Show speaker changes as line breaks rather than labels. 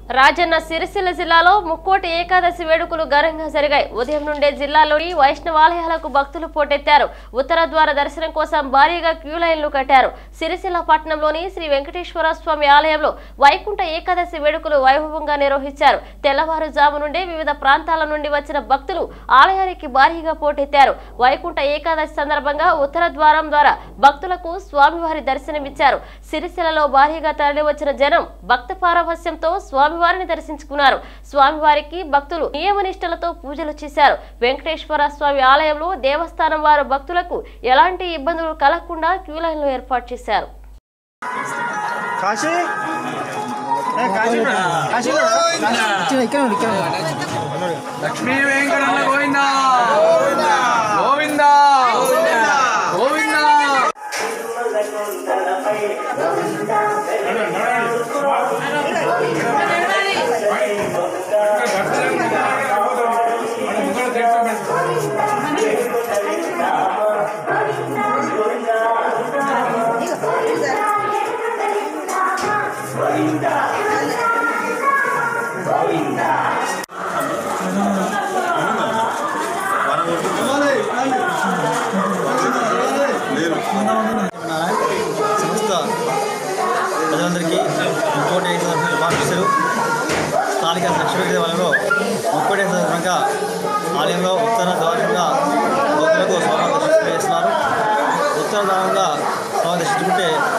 రాజన్న సిరిసిల్ల జిల్లాలో ముక్కోటి ఏకాదశి వేడుకలు ఘనంగా జరిగాయి ఉదయం నుండే జిల్లాలోని వైష్ణవాలయాలకు భక్తులు పోటెత్తారు ఉత్తర ద్వార దర్శనం కోసం భారీగా క్యూ లైన్లు కట్టారు సిరిసిల్ల పట్టణంలోని శ్రీ వెంకటేశ్వర స్వామి ఆలయంలో వైకుంఠ ఏకాదశి వేడుకలు వైభవంగా నిర్వహించారు తెల్లవారుజాము నుండే వివిధ ప్రాంతాల నుండి వచ్చిన భక్తులు ఆలయానికి భారీగా పోటెత్తారు వైకుంఠ ఏకాదశి సందర్భంగా ఉత్తర ద్వారం ద్వారా భక్తులకు స్వామివారి దర్శనమిచ్చారు సిరిసిల్లలో భారీగా తరలివచ్చిన జనం భక్త పారవస్యంతో స్వామివారిని దర్శించుకున్నారు స్వామివారికి భక్తులు నియమనిష్టలతో పూజలు చేశారు వెంకటేశ్వర స్వామి ఆలయంలో దేవస్థానం వారు భక్తులకు ఎలాంటి ఇబ్బందులు కలగకుండా క్యూ లైన్లు ఏర్పాటు చేశారు
కాశీ ఏ, కాశీ కాశీ ఇక్కడ ఇక్కడ ఇక్కడ
లక్ష్మీ వెంకటరమణ గోవింద గోవింద గోవింద
సంస్థ ప్రజలందరికీ ఇంకోటి శుభాకాంక్షలు స్థానిక లక్ష్మీ వాళ్ళలో ముప్పటి సందర్భంగా ఆలయంలో ఉత్తర ద్వారంగా భక్తులకు స్వామి దర్శనం చేస్తున్నారు ఉత్తర ద్వారంగా స్వామి దర్శించుకుంటే